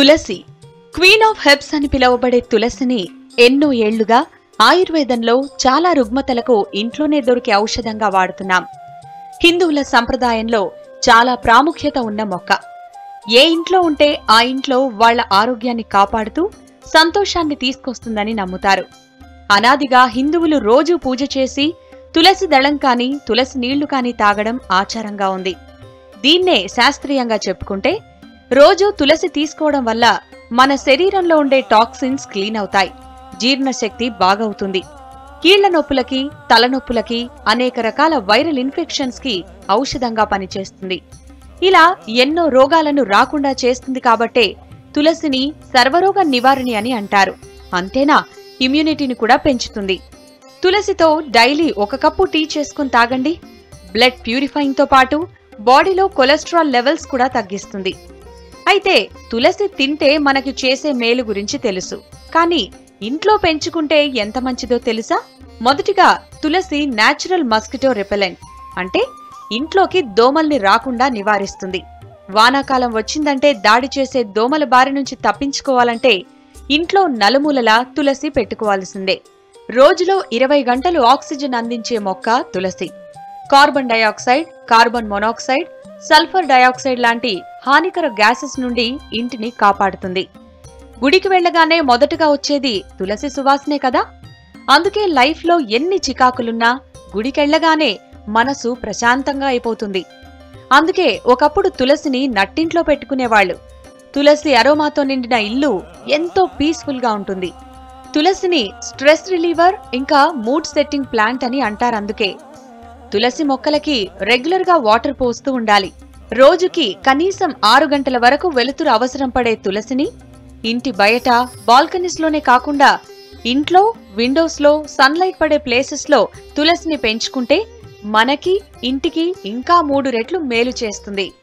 Tulasi queen of herbs అని పిలువబడే తులసిని ఎన్నో ఏళ్లుగా ఆయుర్వేదంలో చాలా రుగ్మతలకు ఇంట్లోనే దొరికే ఔషధంగా వాడుతున్నాం హిందువుల సంప్రదాయంలో చాలా ప్రాముఖ్యత ఉన్న మొక్క ఏ ఇంట్లో ఉంటే ఆ ఇంట్లో వాళ్ళ ఆరోగ్యాన్ని కాపాడుతూ సంతోషాన్ని తీసుకొస్తుందని నమ్ముతారు అనాదిగా హిందువులు రోజూ పూజ చేసి తులసి దళం కాని తులసి నీళ్లు కాని తాగడం ఆచారంగా ఉంది దీన్నే శాస్త్రీయంగా చెప్పుకుంటే రోజు తులసి తీసుకోవడం వల్ల మన శరీరంలో ఉండే టాక్సిన్స్ క్లీన్ అవుతాయి జీర్ణశక్తి బాగవుతుంది కీళ్ల నొప్పులకి తలనొప్పులకి అనేక రకాల వైరల్ ఇన్ఫెక్షన్స్ కి ఔషధంగా పనిచేస్తుంది ఇలా ఎన్నో రోగాలను రాకుండా చేస్తుంది కాబట్టే తులసిని సర్వరోగ నివారణి అని అంటారు అంతేనా ఇమ్యూనిటీని కూడా పెంచుతుంది తులసితో డైలీ ఒక కప్పు టీ చేసుకుని తాగండి బ్లడ్ ప్యూరిఫైయింగ్ తో పాటు బాడీలో కొలెస్ట్రాల్ లెవెల్స్ కూడా తగ్గిస్తుంది అయితే తులసి తింటే మనకి చేసే మేలు గురించి తెలుసు కానీ ఇంట్లో పెంచుకుంటే ఎంత మంచిదో తెలుసా మొదటిగా తులసి నేచురల్ మస్కిటో రిపెలెంట్ అంటే ఇంట్లోకి దోమల్ని రాకుండా నివారిస్తుంది వానాకాలం వచ్చిందంటే దాడి చేసే దోమల బారి నుంచి తప్పించుకోవాలంటే ఇంట్లో నలుమూలలా తులసి పెట్టుకోవాల్సిందే రోజులో ఇరవై గంటలు ఆక్సిజన్ అందించే మొక్క తులసి carbon dioxide carbon monoxide sulphur dioxide లాంటి హానికర గ్యాసెస్ నుండి ఇంటిని కాపాడుతుంది గుడికి వెళ్ళగానే మొదటగా వచ్చేది తులసి సువాసనే కదా అందుకే లైఫ్లో ఎన్ని చికాకులున్నా గుడికెళ్ళగానే మనసు ప్రశాంతంగా అయిపోతుంది అందుకే ఒకప్పుడు తులసిని నట్టింట్లో పెట్టుకునేవాళ్ళు తులసి అరోమాతో నిండిన ఇల్లు ఎంతో పీస్ఫుల్గా ఉంటుంది తులసిని స్ట్రెస్ రిలీవర్ ఇంకా మూడ్ సెట్టింగ్ ప్లాంట్ అని అంటారు అందుకే తులసి మొక్కలకి రెగ్యులర్ గా వాటర్ పోస్తూ ఉండాలి రోజుకి కనీసం ఆరు గంటల వరకు వెలుతురు అవసరం పడే తులసిని ఇంటి బయట బాల్కనీస్ లోనే కాకుండా ఇంట్లో విండోస్ లో సన్లైట్ పడే ప్లేసెస్ లో తులసిని పెంచుకుంటే మనకి ఇంటికి ఇంకా మూడు రెట్లు మేలు చేస్తుంది